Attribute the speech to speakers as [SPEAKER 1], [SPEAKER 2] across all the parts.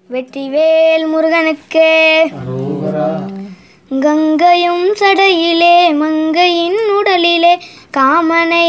[SPEAKER 1] வெற்றிவேல் முருகனுக்கு கங்கையும் சடையிலே மங்கையின் உடலிலே காமனை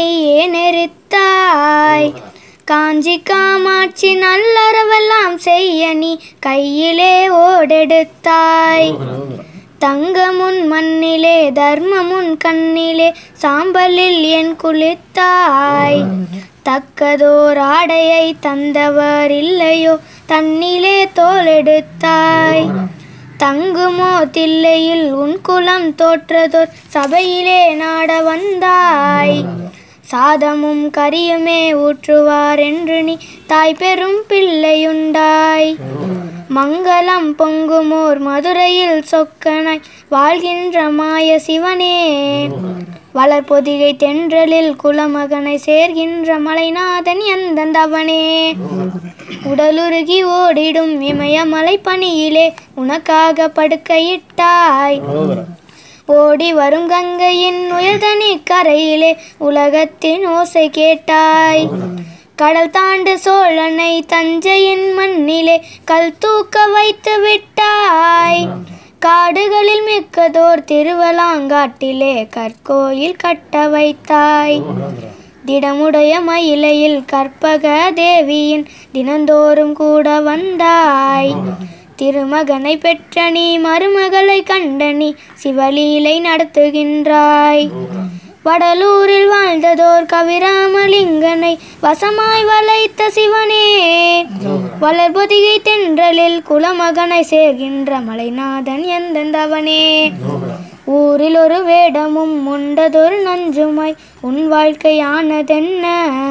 [SPEAKER 1] ஏனெரித்தாய் காஞ்சி காமாட்சி நல்லறவெல்லாம் செய்ய நீ கையிலே ஓடெடுத்தாய் தங்கமுன் மண்ணிலே தர்மமுன் கண்ணிலே சாம்பலில் என் குளித்தாய் தக்கதோர் ஆடையை தந்தவர் இல்லையோ தன்னிலே தோலெடுத்தாய் தங்குமோ தில்லையில் உன் குலம் தோற்றதோர் சபையிலே நாட வந்தாய் சாதமும் கரியுமே ஊற்றுவார் என்று நீ தாய் பெரும் பிள்ளையுண்டாய் மங்களம் பொங்குமோர் மதுரையில் சொக்கனாய் வாழ்கின்ற மாய சிவனே வளர்பொதிகை தென்றலில் குலமகனை சேர்கின்ற மலைநாதன் எந்தந்தவனே உடலுருகி ஓடிடும் இமயமலை பனியிலே உனக்காக படுக்கையிட்டாய் ஓடி வரும் கங்கையின் உயர்தனி கரையிலே உலகத்தின் ஓசை கேட்டாய் கடல் தாண்டு சோழனை தஞ்சையின் மண்ணிலே கல் தூக்க வைத்து விட்டாய் காடுகளில் மிக்கதோர் திருவலாங்காட்டிலே கற்கோயில் கட்ட வைத்தாய் திடமுடைய மயிலையில் கற்பக தேவியின் தினந்தோறும் கூட வந்தாய் திருமகனை பெற்ற நீ மருமகளை கண்ட நீ சிவலீலை நடத்துகின்றாய் வடலூரில் வாழ்ந்ததோர் கவிராமலிங்கனை வசமாய் வளைத்த சிவனே வளர்பொதிகை தென்றலில் குலமகனை சேர்கின்ற மலைநாதன் எந்தந்தவனே ஊரில் ஒரு வேடமும் உண்டதொரு நஞ்சுமாய் உன் வாழ்க்கையானதென்ன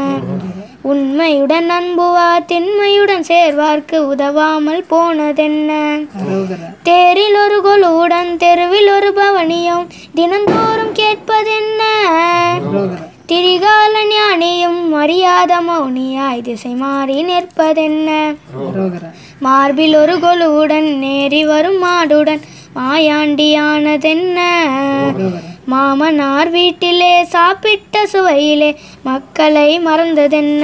[SPEAKER 1] உண்மையுடன் அன்புவா திண்மையுடன் சேர்வார்க்கு உதவாமல் போனதென்ன தேரில் ஒரு கொலுவுடன் தெருவில் ஒரு பவனியும் தினந்தோறும் கேட்பதென்ன திரிகால ஞானியும் அறியாத மௌனியாய் திசை மாறி நிற்பதென்ன மார்பில் ஒரு கொலுவுடன் நேரி வரும் மாடுடன் மாயாண்டியானதென்ன மாமனார் வீட்டிலே சாப்பிட்ட சுவையிலே மக்களை மறந்ததென்ன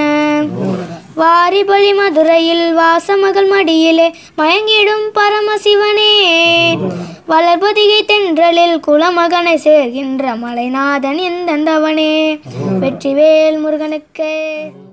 [SPEAKER 1] வாரிபலி மதுரையில் வாசமகள் மடியிலே மயங்கிடும் பரமசிவனே வளர்பொதிகை தென்றலில் குலமகனை சேர்கின்ற மலைநாதன் எந்தந்தவனே வெற்றிவேல் முருகனுக்கு